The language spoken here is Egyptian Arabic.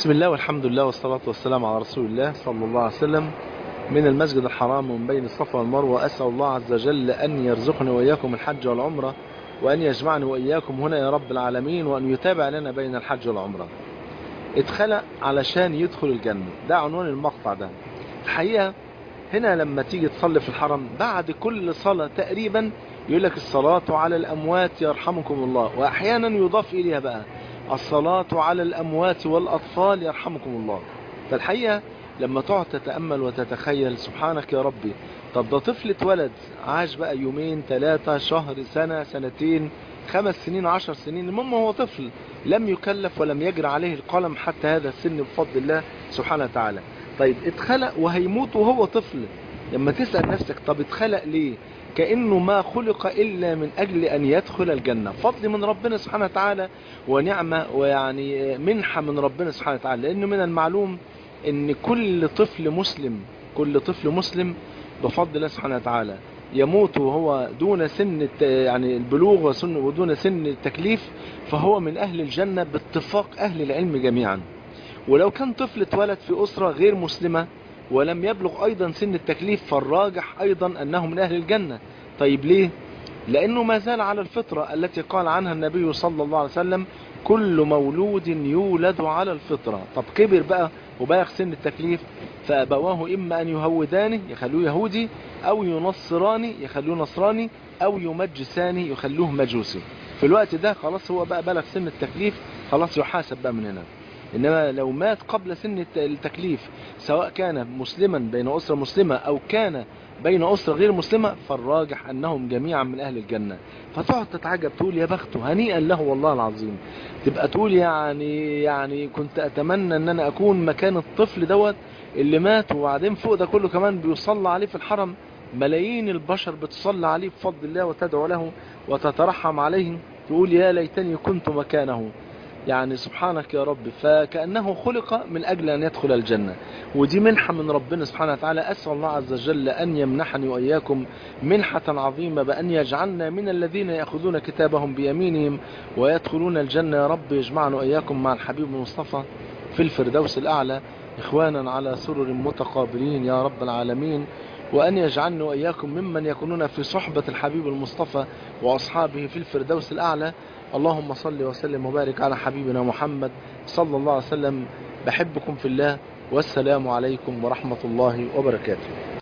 بسم الله والحمد لله والصلاة والسلام على رسول الله صلى الله عليه وسلم من المسجد الحرام ومن بين الصفا والمروة أسأل الله عز وجل أن يرزقني وإياكم الحج والعمرة وأن يجمعني وإياكم هنا يا رب العالمين وأن يتابع لنا بين الحج والعمرة اتخلق علشان يدخل الجنة ده عنوان المقطع ده الحقيقة هنا لما تيجي تصلي في الحرم بعد كل صلاة تقريبا يقول لك الصلاة على الأموات يرحمكم الله وأحيانا يضاف إليها بقى الصلاة على الأموات والأطفال يرحمكم الله فالحقيقة لما تقعد تتأمل وتتخيل سبحانك يا ربي طب ده طفل اتولد عاش بقى يومين ثلاثة شهر سنة سنتين خمس سنين عشر سنين المهم هو طفل لم يكلف ولم يجرى عليه القلم حتى هذا السن بفضل الله سبحانه وتعالى طيب اتخلق وهيموت وهو طفل لما تسأل نفسك طب اتخلق ليه كأنه ما خلق إلا من أجل أن يدخل الجنة فضل من ربنا سبحانه وتعالى ونعمة ويعني منحة من ربنا سبحانه وتعالى لأنه من المعلوم أن كل طفل مسلم كل طفل مسلم بفضل الله سبحانه وتعالى يموت وهو دون سن يعني البلوغ ودون سن التكليف فهو من أهل الجنة باتفاق أهل العلم جميعا ولو كان طفل اتولد في أسرة غير مسلمة ولم يبلغ أيضا سن التكليف فالراجح أيضا أنه من أهل الجنة طيب ليه؟ لأنه ما زال على الفطرة التي قال عنها النبي صلى الله عليه وسلم كل مولود يولد على الفطرة طب كبر بقى وبلغ سن التكليف فأبواه إما أن يهودانه يخلوه يهودي أو ينصراني يخلوه نصراني أو يمجساني يخلوه مجوسي في الوقت ده خلاص هو بقى بلغ سن التكليف خلاص يحاسب بقى من هنا إنما لو مات قبل سن التكليف سواء كان مسلما بين أسرة مسلمة أو كان بين أسرة غير مسلمة فالراجح أنهم جميعا من أهل الجنة فتقعد تتعجب تقول يا بخته هنيئا له والله العظيم تبقى تقول يعني يعني كنت أتمنى أن أنا أكون مكان الطفل دوت اللي مات وبعدين فوق ده كله كمان بيصلى عليه في الحرم ملايين البشر بتصلى عليه بفضل الله وتدعو له وتترحم عليه تقول يا ليتني كنت مكانه يعني سبحانك يا رب فكأنه خلق من أجل أن يدخل الجنة ودي منحة من ربنا سبحانه وتعالى أسأل الله عز وجل أن يمنحني وإياكم منحة عظيمة بأن يجعلنا من الذين يأخذون كتابهم بيمينهم ويدخلون الجنة يا رب يجمعنا وإياكم مع الحبيب المصطفى في الفردوس الأعلى إخوانا على سرر متقابلين يا رب العالمين وأن يجعلنا وإياكم ممن يكونون في صحبة الحبيب المصطفى وأصحابه في الفردوس الأعلى اللهم صل وسلم وبارك على حبيبنا محمد صلى الله عليه وسلم بحبكم في الله والسلام عليكم ورحمة الله وبركاته